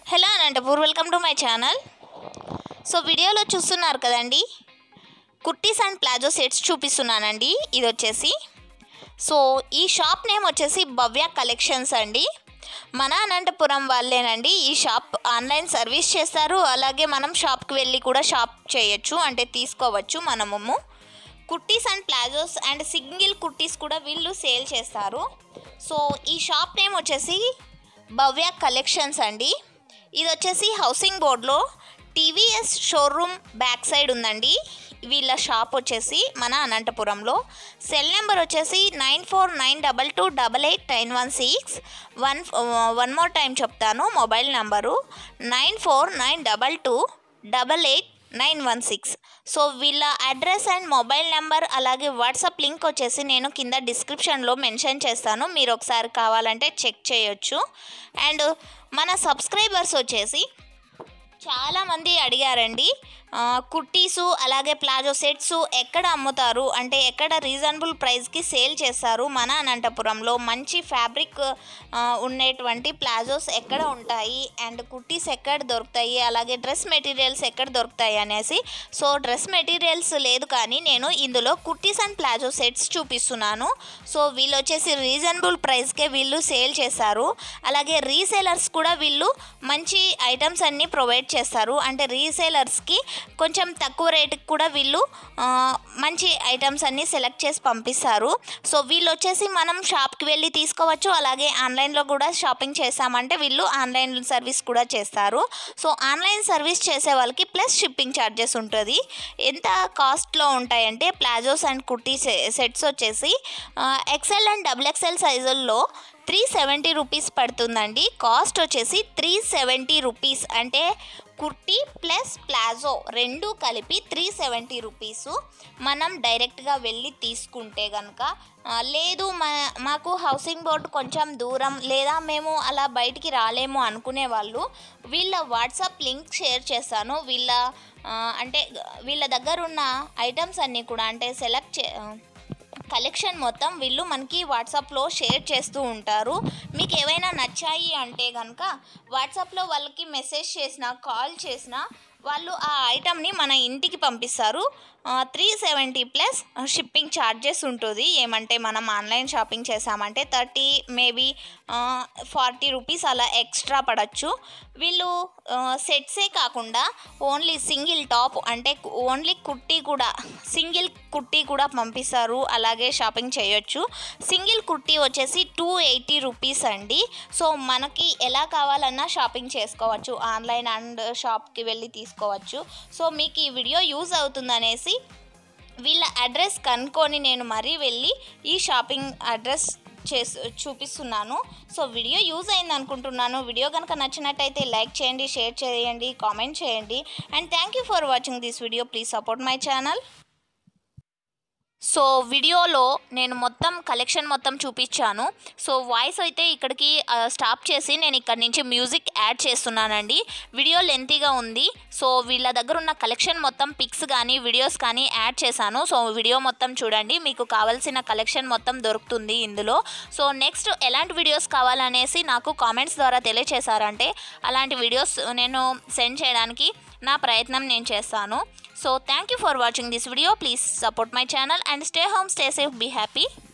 hello Anantapur welcome to my channel so వీడియోలో చూస్తున్నారు కదండి కుర్తీస్ అండ్ ప్లాజో సెట్స్ చూపిస్తున్నానండి ఇది వచ్చేసి సో ఈ షాప్ నేమ్ వచ్చేసి భవ్య కలెక్షన్స్ అండి మన అనంతపురం వాళ్ళేనండి ఈ షాప్ ఆన్లైన్ సర్వీస్ చేస్తారు అలాగే మనం షాప్కి వెళ్ళి కూడా షాప్ చేయొచ్చు అంటే తీసుకోవచ్చు మనము kurtis and palazzos and single kurtis కూడా వీళ్ళు సేల్ చేస్తారు సో ఈ షాప్ నేమ్ వచ్చేసి భవ్య కలెక్షన్స్ అండి ఇది వచ్చేసి హౌసింగ్ బోర్డ్లో టీవీఎస్ షోరూమ్ బ్యాక్ సైడ్ ఉందండి వీళ్ళ షాప్ వచ్చేసి మన అనంతపురంలో సెల్ నెంబర్ వచ్చేసి nine four nine double two double eight nine one six one one more time చెప్తాను mobile number nine four nine double two double eight nine one six so వీళ్ళ address and mobile number అలాగే WhatsApp link వచ్చేసి నేను కింద డిస్క్రిప్షన్లో mention చేస్తాను మీరు ఒకసారి కావాలంటే చెక్ చేయొచ్చు అండ్ మన సబ్స్క్రైబర్స్ వచ్చేసి చాలామంది అడిగారండి ఆ, కుర్టీసు అలాగే ప్లాజో సెట్స్ ఎక్కడ అమ్ముతారు అంటే ఎక్కడ రీజనబుల్ ప్రైస్కి సేల్ చేస్తారు మన అనంతపురంలో మంచి ఫ్యాబ్రిక్ ఆ, ఉండేటువంటి ప్లాజోస్ ఎక్కడ ఉంటాయి అండ్ కుర్టీస్ ఎక్కడ దొరుకుతాయి అలాగే డ్రెస్ మెటీరియల్స్ ఎక్కడ దొరుకుతాయి అనేసి సో డ్రెస్ మెటీరియల్స్ లేదు కానీ నేను ఇందులో కుర్టీస్ అండ్ ప్లాజో సెట్స్ చూపిస్తున్నాను సో వీళ్ళు వచ్చేసి రీజనబుల్ ప్రైస్కే వీళ్ళు సేల్ చేస్తారు అలాగే రీసేలర్స్ కూడా వీళ్ళు మంచి ఐటమ్స్ అన్నీ ప్రొవైడ్ చేస్తారు అంటే రీసేలర్స్కి కొంచెం తక్కువ రేటుకి కూడా వీళ్ళు ఆ, మంచి ఐటమ్స్ అన్నీ సెలెక్ట్ చేసి పంపిస్తారు సో వీళ్ళు వచ్చేసి మనం షాప్కి వెళ్ళి తీసుకోవచ్చు అలాగే ఆన్లైన్లో కూడా షాపింగ్ చేసామంటే వీళ్ళు ఆన్లైన్ సర్వీస్ కూడా చేస్తారు సో ఆన్లైన్ సర్వీస్ చేసే వాళ్ళకి ప్లస్ షిప్పింగ్ ఛార్జెస్ ఉంటుంది ఎంత కాస్ట్లో ఉంటాయంటే ప్లాజోస్ అండ్ కుర్తీ సెట్స్ వచ్చేసి ఎక్సెల్ అండ్ డబుల్ ఎక్సెల్ సైజుల్లో త్రీ సెవెంటీ రూపీస్ పడుతుందండి కాస్ట్ వచ్చేసి త్రీ సెవెంటీ రూపీస్ అంటే కుర్తీ ప్లస్ ప్లాజో రెండు కలిపి త్రీ సెవెంటీ రూపీసు మనం డైరెక్ట్గా వెళ్ళి తీసుకుంటే కనుక ఆ, లేదు మా మాకు హౌసింగ్ బోర్డు కొంచెం దూరం లేదా మేము అలా బయటికి రాలేము అనుకునే వాళ్ళు వీళ్ళ వాట్సాప్ లింక్ షేర్ చేస్తాను వీళ్ళ ఆ, అంటే వీళ్ళ దగ్గర ఉన్న ఐటమ్స్ అన్నీ కూడా అంటే సెలెక్ట్ చే కలెక్షన్ మొత్తం వీళ్ళు మనకి వాట్సాప్లో షేర్ చేస్తూ ఉంటారు మీకు ఏవైనా నచ్చాయి అంటే కనుక వాట్సాప్లో వాళ్ళకి మెసేజ్ చేసినా కాల్ చేసినా వాళ్ళు ఆ ఐటమ్ని మన ఇంటికి పంపిస్తారు three seventy plus shipping charges ఉంటుంది ఏమంటే మనం ఆన్లైన్ షాపింగ్ చేసామంటే థర్టీ మేబీ ఫార్టీ రూపీస్ అలా ఎక్స్ట్రా పడచ్చు వీళ్ళు సెట్సే కాకుండా ఓన్లీ సింగిల్ టాప్ అంటే ఓన్లీ కుర్తీ కూడా సింగిల్ కుర్తీ కూడా పంపిస్తారు అలాగే షాపింగ్ చేయొచ్చు సింగిల్ కుర్తీ వచ్చేసి టూ ఎయిటీ రూపీస్ అండి సో మనకి ఎలా కావాలన్నా షాపింగ్ చేసుకోవచ్చు ఆన్లైన్ అండ్ షాప్కి వెళ్ళి తీసుకోవచ్చు సో మీకు ఈ వీడియో యూజ్ అవుతుందనేసి వీళ్ళ అడ్రస్ కనుక్కొని నేను మరీ వెళ్ళి ఈ షాపింగ్ అడ్రస్ చేసి చూపిస్తున్నాను సో వీడియో యూజ్ అయింది అనుకుంటున్నాను వీడియో కనుక నచ్చినట్టయితే లైక్ చేయండి షేర్ చేయండి కామెంట్ చేయండి and thank you for watching this video please support my channel so వీడియోలో నేను మొత్తం కలెక్షన్ మొత్తం చూపించాను సో వాయిస్ అయితే ఇక్కడికి ఆ, స్టాప్ చేసి నేను ఇక్కడ నుంచి మ్యూజిక్ యాడ్ చేస్తున్నానండి వీడియో లెంతీగా ఉంది సో వీళ్ళ దగ్గర ఉన్న కలెక్షన్ మొత్తం పిక్స్ కానీ వీడియోస్ కానీ యాడ్ చేశాను సో వీడియో మొత్తం చూడండి మీకు కావాల్సిన కలెక్షన్ మొత్తం దొరుకుతుంది ఇందులో సో నెక్స్ట్ ఎలాంటి వీడియోస్ కావాలనేసి నాకు కామెంట్స్ ద్వారా తెలియచేశారంటే అలాంటి వీడియోస్ నేను సెండ్ చేయడానికి నా ప్రయత్నం నేను చేస్తాను so thank you for watching this video please support my channel and stay home stay safe be happy